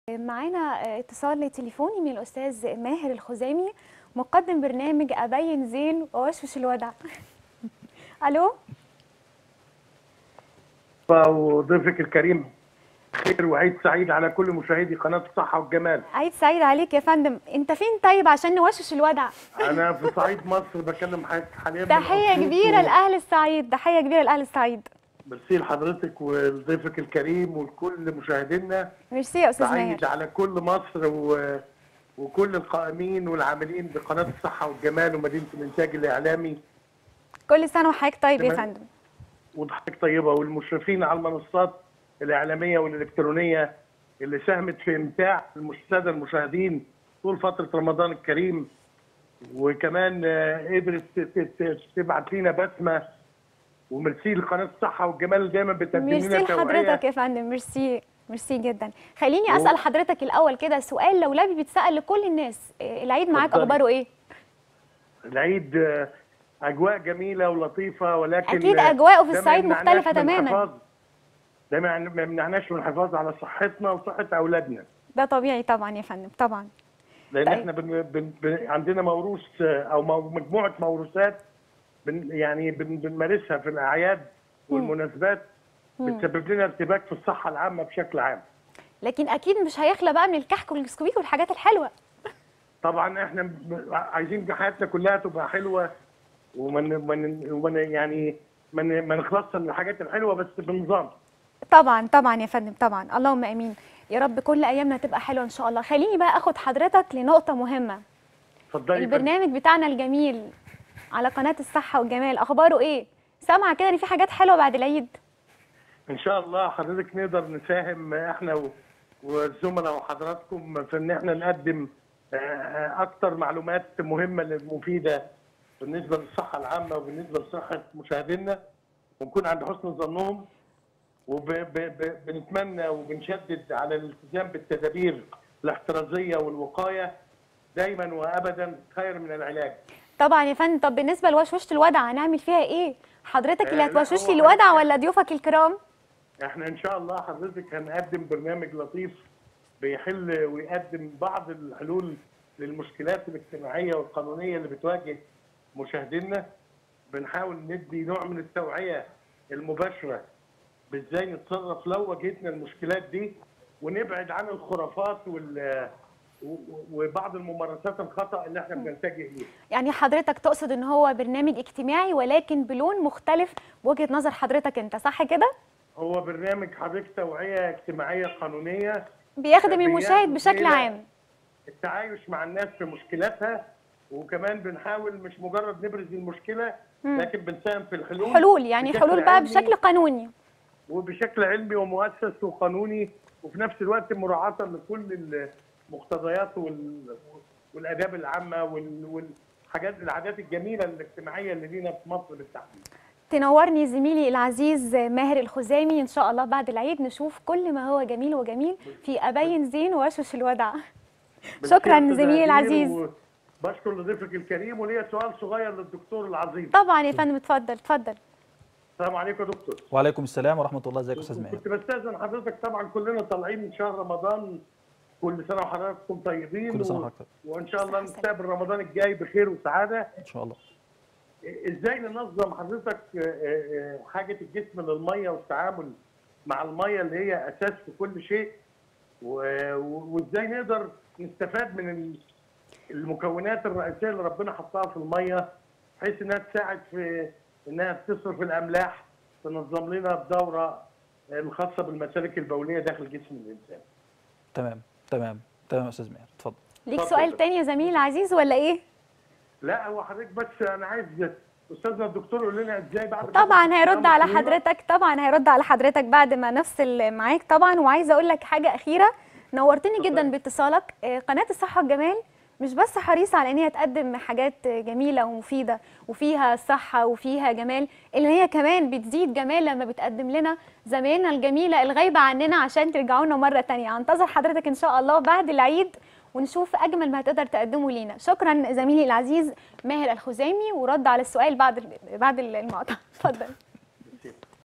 معانا اتصال تليفوني من الاستاذ ماهر الخزامي مقدم برنامج ابين زين ووشوش الودع الو وضيفك الكريم خير وعيد سعيد على كل مشاهدي قناه الصحه والجمال عيد سعيد عليك يا فندم انت فين طيب عشان نوشوش الودع انا في صعيد مصر بكلم حضرتك حاليا من تحيه أسيوط كبيره و- لاهل الصعيد تحيه كبيره لاهل الصعيد ميرسي لحضرتك ولضيفك الكريم ولكل مشاهدينا ميرسي يا استاذ سعيد ماهر على كل مصر و... وكل القائمين والعاملين بقناه الصحه والجمال ومدينه الانتاج الاعلامي كل سنه وحضرتك طيب يا تمام. فندم وضحك طيبه والمشرفين على المنصات الاعلاميه والالكترونيه اللي ساهمت في امتاع الساده المشاهدين طول فتره رمضان الكريم وكمان آه، قدرت ت- ت- ت- تبعت لنا بسمه وميرسي لقناه الصحه والجمال اللي دايما بتقدم ميرسي لنا توعية. لحضرتك يا فندم ميرسي ميرسي جدا خليني و- اسال حضرتك الاول كده سؤال لولبي بيتسال لكل الناس إيه، العيد معاك اتفضلي. اخباره ايه العيد آه، اجواء جميله ولطيفه ولكن أكيد آه، أجواءه في ده ما الصعيد يمنعناش مختلفة من تماماً. الحفاظ- ده ما يعني- ما يمنعناش من الحفاظ على صحتنا وصحه اولادنا ده طبيعي طبعا يا فندم طبعا لان طيب. احنا بن بن بن عندنا موروث آه، او مو- مجموعه موروثات بن يعني بن بنمارسها في الاعياد والمناسبات بتسبب لنا ارتباك في الصحه العامه بشكل عام لكن اكيد مش هيخلى بقى من الكحك والسكويك والحاجات الحلوه طبعا احنا ب- عايزين حياتنا كلها تبقى حلوه ومن من ومن يعني من ما نخلصش من الحاجات الحلوه بس بنظام طبعا طبعا يا فندم طبعا اللهم امين يا رب كل ايامنا تبقى حلوه ان شاء الله خليني بقى اخد حضرتك لنقطه مهمه اتفضلي يا فندم. البرنامج بتاعنا الجميل على قناه الصحه والجمال اخباره ايه سامعه كده ان في حاجات حلوه بعد العيد ان شاء الله حضرتك نقدر نساهم احنا و- والزملاء وحضراتكم في ان احنا نقدم آه، آه، اكتر معلومات مهمه مفيده بالنسبه للصحه العامه وبالنسبه لصحه مشاهدينا ونكون عند حسن ظنهم وبنتمنى وبنشدد على الالتزام بالتدابير الاحترازيه والوقايه دايما وابدا خير من العلاج طبعا يا فندم طب بالنسبه لوشوشه الودع هنعمل فيها ايه حضرتك اللي آه، لا، هتوشش هو لي الودع حضرتك- ولا ضيوفك الكرام احنا ان شاء الله حضرتك هنقدم برنامج لطيف بيحل ويقدم بعض الحلول للمشكلات الاجتماعيه والقانونيه اللي بتواجه مشاهدينا بنحاول ندي نوع من التوعيه المباشره بازاي نتصرف لو واجهتنا المشكلات دي ونبعد عن الخرافات وال و- و- وبعض الممارسات الخطا اللي احنا بنلتجئ ليها يعني حضرتك تقصد ان هو برنامج اجتماعي ولكن بلون مختلف بوجهه نظر حضرتك انت صح كده هو برنامج حضرتك توعيه اجتماعيه قانونيه بيخدم بياخد المشاهد بشكل إلى عام التعايش مع الناس في مشكلاتها وكمان بنحاول مش مجرد نبرز المشكله لكن بنساهم في الحلول حلول يعني بشكل حلول بقى علمي بشكل قانوني وبشكل علمي ومؤسس وقانوني وفي نفس الوقت مراعاه لكل المقتضيات وال- والاداب العامه وال- والحاجات العادات الجميله الاجتماعيه اللي لينا في مصر بالتحديد. تنورني زميلي العزيز ماهر الخزامي ان شاء الله بعد العيد نشوف كل ما هو جميل وجميل في ابين زين واشوش الودع شكرا بالخير زميلي تقدير العزيز وبشكر لضيفك الكريم وليا سؤال صغير للدكتور العظيم. طبعا يا فندم اتفضل اتفضل السلام عليكم يا دكتور. وعليكم السلام ورحمه الله ازيك يا استاذ ماهر كنت بستاذن حضرتك طبعا كلنا طالعين من شهر رمضان كل سنه وحضراتكم طيبين كل سنة و... وحضرتك طيب. وان شاء الله صحة نستقبل رمضان الجاي بخير وسعاده ان شاء الله ازاي ننظم حضرتك آه، آه، حاجه الجسم للميه والتعامل مع الميه اللي هي اساس في كل شيء و- و- وازاي نقدر نستفاد من ال- المكونات الرئيسيه اللي ربنا حطها في الميه بحيث انها تساعد في انها تصرف الاملاح تنظم لنا الدوره الخاصه بالمسالك البوليه داخل جسم الانسان. تمام تمام تمام يا استاذ ماهر اتفضل ليك اتفضل. سؤال تاني يا زميلي العزيز ولا ايه لا هو حضرتك بس انا عايز استاذنا الدكتور يقول لنا ازاي بعد طبعا هيرد على طويلة حضرتك طبعا هيرد على حضرتك بعد ما نفصل معاك طبعا وعايزه اقول لك حاجه اخيره نورتني جدا اتفضل. باتصالك آه، قناه الصحه والجمال مش بس حريصه على ان هي تقدم حاجات جميله ومفيده وفيها صحه وفيها جمال اللي هي كمان بتزيد جمال لما بتقدم لنا زمايلنا الجميله الغايبه عننا عشان ترجعوا لنا مره تانية هنتظر حضرتك ان شاء الله بعد العيد ونشوف اجمل ما هتقدر تقدمه لينا شكرا زميلي العزيز ماهر الخزامي ورد على السؤال بعد بعد المقطع اتفضل